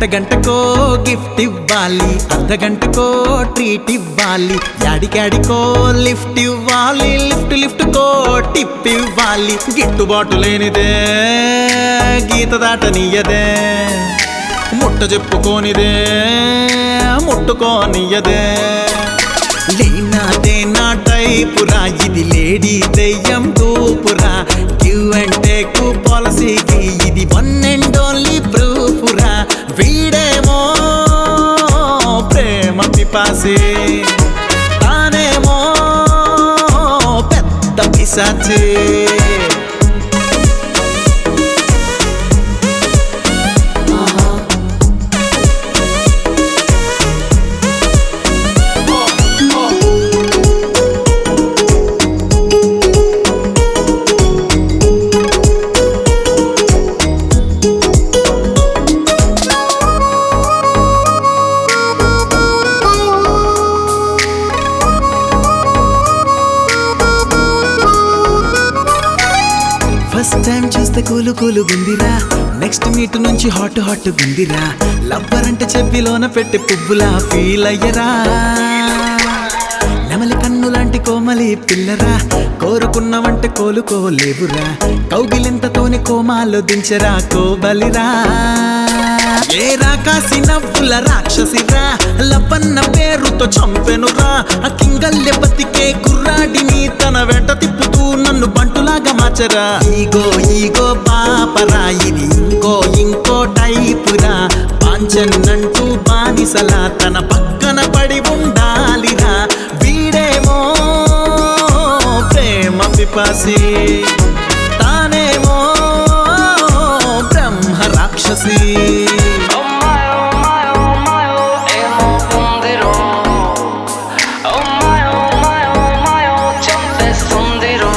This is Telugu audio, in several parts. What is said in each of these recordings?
గంట గంటకో గిఫ్ట్ ఇవ్వాలి అర్ధ గంటకో ట్రీట్ ఇవ్వాలి యాడికాడికో లిఫ్ట్ ఇవ్వాలి లిఫ్ట్ లిఫ్ట్ కో టిప్ ఇవ్వాలి గిట్టుబాటు లేనిదే గీత దాటనీయదే ముట్ట చెప్పుకోనిదే ముట్టుకోనియదే లేనాదే నా టైపురా ఇది లేడీ దెయ్యం తూపురా గివ్ అండ్ టేక్ పాలసీకి ఇది వన్ అండ్ ఓన్లీ ప్రూఫురా వీడేమో ప్రేమ పిపాసి తానేమో పెద్ద పిశాచి ఫస్ట్ టైం చూస్తే కూలు కూలు గుందిరా నెక్స్ట్ మీట్ నుంచి హాట్ హాట్ గుందిరా లవ్వర్ అంటే చెవిలోన పెట్టి పువ్వులా ఫీల్ అయ్యరా నెమలి కన్ను లాంటి కోమలి పిల్లరా కోరుకున్నావంటే కోలుకోలేవురా కౌగిలింతతోని కోమాలో దించరా కోబలిరా ఏ రాకాసి నవ్వుల రాక్షసిరా లవ్వన్న పేరుతో చంపెనురా ఆ కింగల్లె బతికే కుర్రాడిని తన వెంట తిప్పుతూ నన్ను బంటులాగా మార్చరా ఈగో ఈగో పాపరా ఇది ఇంకో ఇంకో టైపురా పాంచన్నంటూ బానిసలా తన పక్కన పడి ఉండాలిరా వీడేమో ప్రేమ పిపాసి తానేమో బ్రహ్మ రాక్షసి Oh my, oh my, oh my, oh, ఏమో ఉందిరో. Oh my, oh my, oh my, oh, చంపేస్తుందిరో.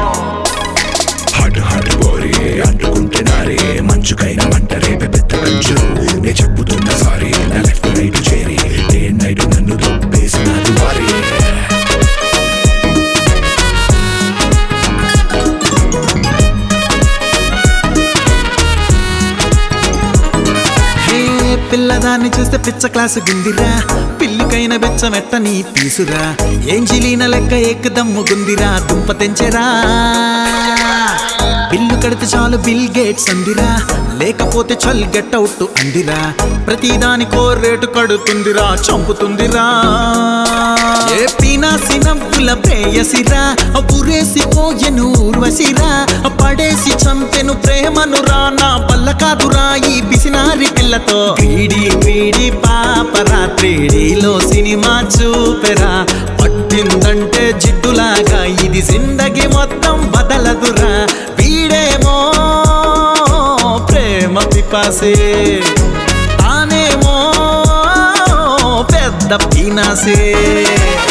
హాట్ హాట్ బోరి అంటుకుంటే నారే మంచుకైన మంట రేపే పెద్ద కంచు నే చెప్పుతున్న సారీ నా లెఫ్ట్ రైట్ చేరి డే నైట్ నన్ను దొబ్బేసినది వారి హే పిల్లదాన్ని చూస్తే పిచ్చ క్లాసు గుందిరా పిల్లికైన బెచ్చ మెట్టని పీసురా ఏంజిలీన లెక్క ఏకదమ్ము గుందిరా దుంప తెంచెరా బిల్లు కడితే చాలు బిల్ గేట్స్ అందిరా లేకపోతే చల్ గెట్ అవుట్ అందిరా ప్రతిదానికో రేటు కడుతుందిరా చంపుతుందిరా ఏ పీనాసి నవ్వుల ప్రేయసిరా ఉరేసి పోయెను ఊర్వశిరా పడేసి చంపెను ప్రేమను రా నా వల్ల కాదురా ఈ పిసినారి పిల్లతో వీడి వీడి పాపరా త్రీడీలో సినిమా చూపెరా పట్టిందంటే జిడ్డులాగా ఇది జిందగి మొత్తం బదలదురా వీడేమో ప్రేమ పిపాసే తానేమో పెద్ద పీనాసే